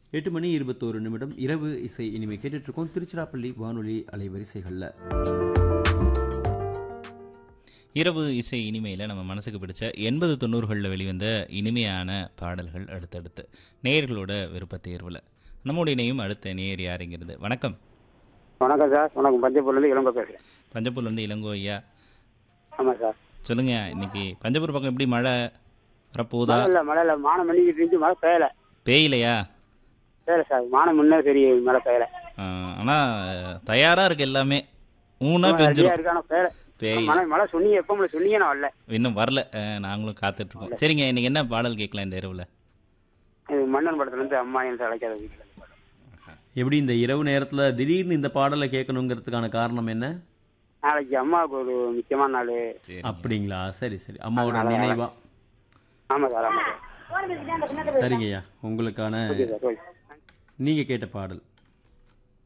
எட்டு மணி இருபத்தோரு நிமிடம் இரவு இசை இனிமே கேட்டுட்டு இருக்கோம் திருச்சிராப்பள்ளி வானொலி அலைவரிசைகளில் இரவு இசை இனிமையில் நம்ம மனசுக்கு பிடிச்ச எண்பது தொண்ணூறுகளில் வெளிவந்த இனிமையான பாடல்கள் அடுத்தடுத்து நேயர்களோட விருப்ப தேர்வில் நம்முடைய இணையும் அடுத்த நேயர் யாருங்கிறது வணக்கம் வணக்கம் சார் வணக்கம் பஞ்சப்பூர்லேருந்து இளங்கோ பேசுகிறேன் பஞ்சப்பூர்லேருந்து இளங்கோ ஐயா ஆமாம் சார் சொல்லுங்க இன்னைக்கு பஞ்சப்பூர் பக்கம் எப்படி மழை வரப்போகுதா மழை இல்லை மழை இல்லை மானம் மணிக்கிட்டு இருந்துச்சு மழை பெய்யலை பெய்யலையா பெய்யலை சார் மானம் முன்னே சரி மழை பெய்யலை ஆனால் தயாராக இருக்கு எல்லாமே ஊனா ரெடியாக பெஞ்சிரும் இருக்கு ஆனால் பெய்யலை பெய் மழை மழை சொன்னீங்க எப்போ மழை சொன்னீங்க நான் வரல இன்னும் வரல அஹ், நாங்களும் காத்துட்ருக்கோம் சரிங்க இன்னைக்கு என்ன பாடல் கேட்கலாம் இந்த இரவில் இது மன்னன் படத்துலேருந்து அம்மா என்று அழைக்காத வீட்டில் எப்படி இந்த இரவு நேரத்தில் திடீர்னு இந்த பாடலை கேட்கணுங்கிறதுக்கான காரணம் என்ன நாளைக்கு அம்மாவுக்கு ஒரு முக்கியமான நாள் சரி அப்படிங்களா சரி சரி அம்மாவோட நினைவா ஆமாம் சார் ஆமாம் சார் சரிங்கய்யா உங்களுக்கான ஓகே சார் ஓகே நீங்கள் கேட்ட பாடல்